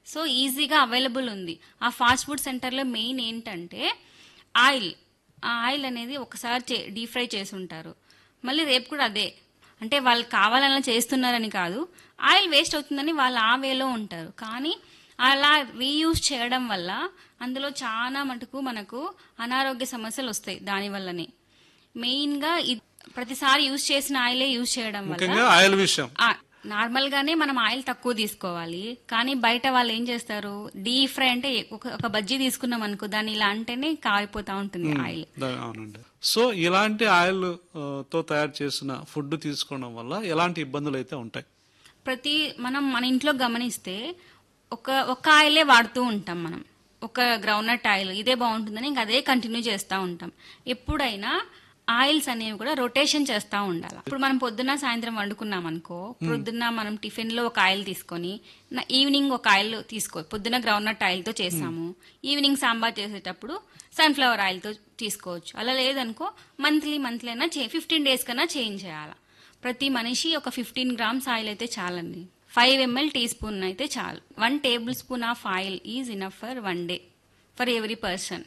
So ఈజీగా available ఉంది ఆ ఫాస్ట్ ఫుడ్ సెంటర్లో మెయిన్ ఏంటంటే ఆయిల్ ఆ ఆయిల్ అనేది ఒకసారి డీప్ ఫ్రై చేసి ఉంటారు మళ్ళీ రేపు కూడా అదే అంటే వాళ్ళు కావాలన్నా చేస్తున్నారని కాదు ఆయిల్ వేస్ట్ అవుతుందని వాళ్ళు ఆ వేలో ఉంటారు కానీ అలా రీయూజ్ చేయడం వల్ల అందులో చాలా మటుకు మనకు అనారోగ్య సమస్యలు వస్తాయి దానివల్లనే మెయిన్గా ఇది ప్రతిసారి యూజ్ చేసిన ఆయిలే యూజ్ చేయడం వల్ల ముఖ్యంగా ఆయిల్ విషయం ఆ, నార్మల్ గానే మనం ఆయిల్ తక్కువ తీసుకోవాలి కానీ బయట వాళ్ళు ఏం చేస్తారు డీప్ ఫ్రై అంటే ఒక ఒక బజ్జీ తీసుకున్నాం అనుకో దాన్ని ఇలా అంటేనే కారిపోతా ఉంటుంది ఆయిల్ దా- అవునండి సో ఇలాంటి ఆయిల్ ఆ, తో తయారు చేసిన ఫుడ్ తీసుకోవడం వల్ల ఎలాంటి ఇబ్బందులు అయితే ఉంటాయి ప్రతి మనం మన ఇంట్లో గమనిస్తే ఒక ఒక ఆయిలే వాడుతూ ఉంటాం మనం ఒక గ్రౌండ్నట్ ఆయిల్ ఇదే బాగుంటుందని ఇంకా అదే కంటిన్యూ చేస్తూ ఉంటాం ఎప్పుడైనా ఆయిల్స్ అనేవి కూడా రొటేషన్ చేస్తూ ఉండాలి ఇప్పుడు మనం పొద్దున్న సాయంత్రం వండుకున్నాం అనుకో పొద్దున్న మనం టిఫిన్ లో ఒక ఆయిల్ తీసుకొని నా- ఈవినింగ్ ఒక ఆయిల్ తీసుకో పొద్దున్న గ్రౌండ్నట్ ఆయిల్తో చేసాము ఈవినింగ్ సాంబార్ చేసేటప్పుడు సన్ఫ్లవర్ ఆయిల్తో తీసుకోవచ్చు అలా లేదనుకో మంత్లీ మంత్లీ అయినా చే ఫిఫ్టీన్ డేస్ కన్నా చేంజ్ చేయాలి ప్రతి మనిషి ఒక ఫిఫ్టీన్ గ్రామ్స్ ఆయిల్ అయితే చాలండి ఫైవ్ ఎంఎల్ టీ స్పూన్ అయితే చాలు one tablespoon of oil is enough for one day for every person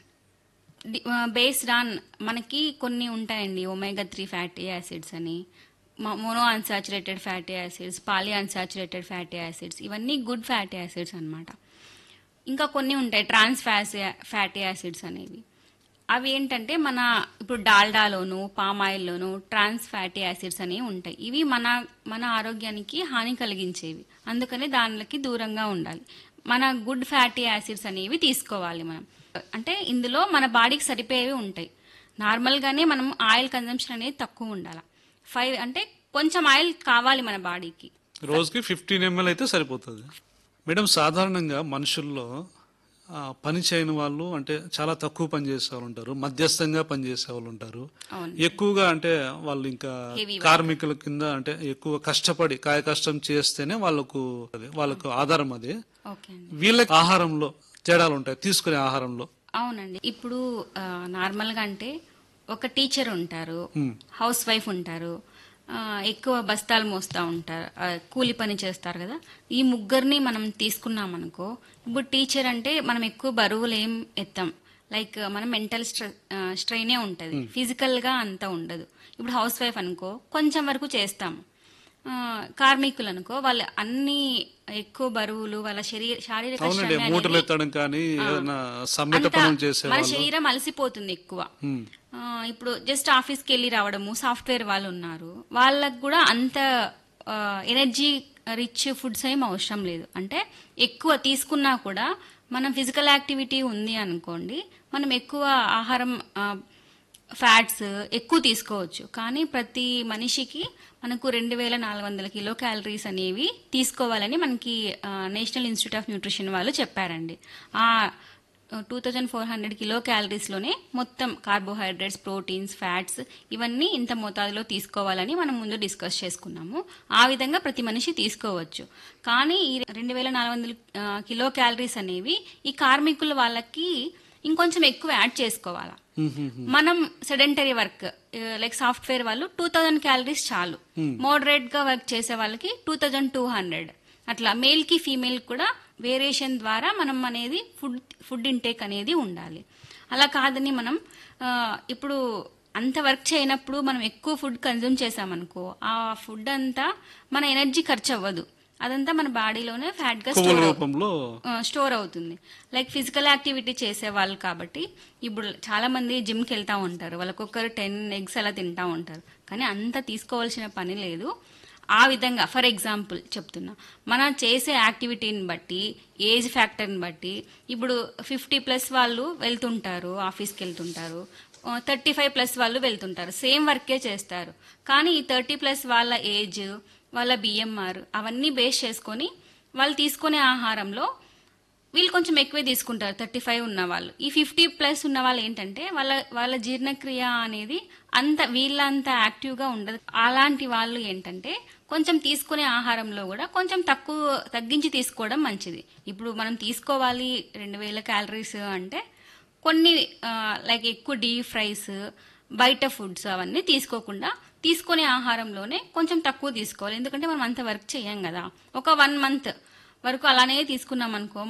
based on మనకి కొన్ని ఉంటాయండి ఒమేగా త్రీ ఫ్యాటీ యాసిడ్స్ అని mono unsaturated fatty acids poly unsaturated fatty acids ఇవన్నీ good fatty acids అన్నమాట ఇంకా కొన్ని ఉంటాయి ట్రాన్స్ ఫ్యాటీ యాసిడ్స్ అనేవి అవి ఏంటంటే మన ఇప్పుడు డాల్డాలోను పామ్ ఆయిల్లోను ట్రాన్స్ ఫ్యాటీ యాసిడ్స్ అనేవి ఉంటాయి ఇవి మన మన ఆరోగ్యానికి హాని కలిగించేవి అందుకని దానికి దూరంగా ఉండాలి మన గుడ్ ఫ్యాటీ యాసిడ్స్ అనేవి తీసుకోవాలి మనం అంటే ఇందులో మన బాడీకి సరిపోయేవి ఉంటాయి నార్మల్గానే మనం ఆయిల్ కన్జంప్షన్ అనేది తక్కువ ఉండాలి ఫైవ్ అంటే కొంచెం ఆయిల్ కావాలి మన బాడీకి రోజుకి ఫిఫ్టీన్ ఎంఎల్ అయితే సరిపోతుంది మేడం సాధారణంగా మనుషుల్లో ఆ, పని చేయని వాళ్ళు అంటే చాలా తక్కువ పని చేసే వాళ్ళు ఉంటారు మధ్యస్థంగా పని చేసే వాళ్ళు ఉంటారు అవును. ఎక్కువగా అంటే వాళ్ళు ఇంకా Heavy work. కార్మికుల కింద అంటే ఎక్కువ కష్టపడి కాయ కష్టం చేస్తేనే వాళ్ళకు అదే వాళ్ళకు ఆధారం అదే ఓకే అండి వీళ్ళకి ఆహారంలో తేడాలు ఉంటాయి తీసుకునే ఆహారంలో అవునండి ఇప్పుడు ఆ, నార్మల్గా అంటే ఒక టీచర్ ఉంటారు మ్మ్. హౌస్ వైఫ్ ఉంటారు ఆ, ఎక్కువ బస్తాలు మోస్తూ ఉంటారు ఆ, కూలి పని చేస్తారు కదా ఈ ముగ్గురిని మనం తీసుకున్నాం అనుకో ఇప్పుడు టీచర్ అంటే మనం ఎక్కువ బరువులు ఏం ఎత్తాం లైక్ మనం మెంటల్ స్ట్రెయినే ఉంటుంది ఫిజికల్గా అంత ఉండదు ఇప్పుడు హౌస్ వైఫ్ అనుకో కొంచెం వరకు చేస్తాము ఆ, కార్మికులు అనుకో వాళ్ళు అన్ని ఎక్కువ బరువులు వాళ్ళ శరీర శారీరక అవునండి శ్రమ మూటలు అనేది- ఎత్తడం కానీ ఏదైనా సమ్మెట అంతా పనులు చేసే మన వాళ్ళు శరీరం అలసిపోతుంది ఎక్కువ ఉమ్. ఆ, ఇప్పుడు జస్ట్ ఆఫీస్కి వెళ్ళి రావడము సాఫ్ట్వేర్ వాళ్ళు ఉన్నారు వాళ్ళకు కూడా అంత ఎనర్జీ రిచ్ ఫుడ్స్ ఏం అవసరం లేదు అంటే ఎక్కువ తీసుకున్నా కూడా మనం ఫిజికల్ యాక్టివిటీ ఉంది అనుకోండి మనం ఎక్కువ ఆహారం ఫ్యాట్స్ ఎక్కువ తీసుకోవచ్చు కానీ ప్రతి మనిషికి మనకు రెండు వేల నాలుగు వందల కిలో క్యాలరీస్ అనేవి తీసుకోవాలని మనకి నేషనల్ ఇన్స్టిట్యూట్ ఆఫ్ న్యూట్రిషన్ వాళ్ళు చెప్పారండి ఆ two thousand four hundred kilo క్యాలరీస్లోనే మొత్తం కార్బోహైడ్రేట్స్ ప్రోటీన్స్ ఫ్యాట్స్ ఇవన్నీ ఇంత మోతాదులో తీసుకోవాలని మనం ముందు డిస్కస్ చేసుకున్నాము ఆ విధంగా ప్రతి మనిషి తీసుకోవచ్చు కానీ ఈ రెండు వేల నాలుగు వందల ఆ, కిలో క్యాలరీస్ అనేవి ఈ కార్మికుల వాళ్ళకి ఇంకొంచెం ఎక్కువ యాడ్ చేసుకోవాలా మనం సెడెంటరీ వర్క్ లైక్ సాఫ్ట్వేర్ వాళ్ళు టూ థౌజండ్ క్యాలరీస్ చాలు మోడరేట్ గా వర్క్ చేసే వాళ్ళకి టూ థౌజండ్ టూ హండ్రెడ్ అట్లా మేల్ కి ఫీమేల్ కూడా వేరియేషన్ ద్వారా మనం అనేది ఫుడ్ ఫుడ్ ఇంటేక్ అనేది ఉండాలి అలా కాదని మనం ఆ, ఇప్పుడు అంత వర్క్ చేయనప్పుడు మనం ఎక్కువ ఫుడ్ కన్జ్యూమ్ చేసామనుకో ఆ ఫుడ్ అంతా మన ఎనర్జీ ఖర్చు అవ్వదు అదంతా మన బాడీలోనే ఫ్యాట్ గా కొవ్వుల స్టోర్ రూపంలో స్టోర్ అవుతుంది లైక్ ఫిజికల్ యాక్టివిటీ చేసే వాళ్ళు కాబట్టి ఇప్పుడు చాలా మంది జిమ్కి వెళ్తా ఉంటారు వాళ్ళకొకరు టెన్ ఎగ్స్ అలా తింటా ఉంటారు కానీ అంత తీసుకోవాల్సిన పని లేదు ఆ విధంగా ఫర్ ఎగ్జాంపుల్ చెప్తున్నా మనం చేసే యాక్టివిటీని బట్టి ఏజ్ ఫ్యాక్టర్ని బట్టి ఇప్పుడు ఫిఫ్టీ ప్లస్ వాళ్ళు వెళ్తుంటారు ఆఫీస్కి వెళ్తుంటారు థర్టీ ఫైవ్ ప్లస్ వాళ్ళు వెళ్తుంటారు సేమ్ వర్కే చేస్తారు కానీ ఈ థర్టీ ప్లస్ వాళ్ళ ఏజ్ వాళ్ళ బిఎంఆర్ అవన్నీ బేస్ చేసుకొని వాళ్ళు తీసుకునే ఆహారంలో వీళ్ళు కొంచెం ఎక్కువే తీసుకుంటారు థర్టీ ఫైవ్ ఉన్న వాళ్ళు ఈ ఫిఫ్టీ ప్లస్ ఉన్న వాళ్ళు ఏంటంటే వాళ్ళ వాళ్ళ జీర్ణక్రియ అనేది అంత వీళ్ళంత యాక్టివ్గా ఉండదు అలాంటి వాళ్ళు ఏంటంటే కొంచెం తీసుకునే ఆహారంలో కూడా కొంచెం తక్కువ తగ్గించి తీసుకోవడం మంచిది ఇప్పుడు మనం తీసుకోవాలి రెండు వేల క్యాలరీస్ అంటే కొన్ని లైక్ ఎక్కువ డీప్ ఫ్రైస్ బయట ఫుడ్స్ అవన్నీ తీసుకోకుండా తీసుకునే ఆహారంలోనే కొంచెం తక్కువ తీసుకోవాలి ఎందుకంటే మనం అంత వర్క్ చేయం కదా ఒక వన్ మంత్ వరకు అలానే తీసుకున్నాం అనుకో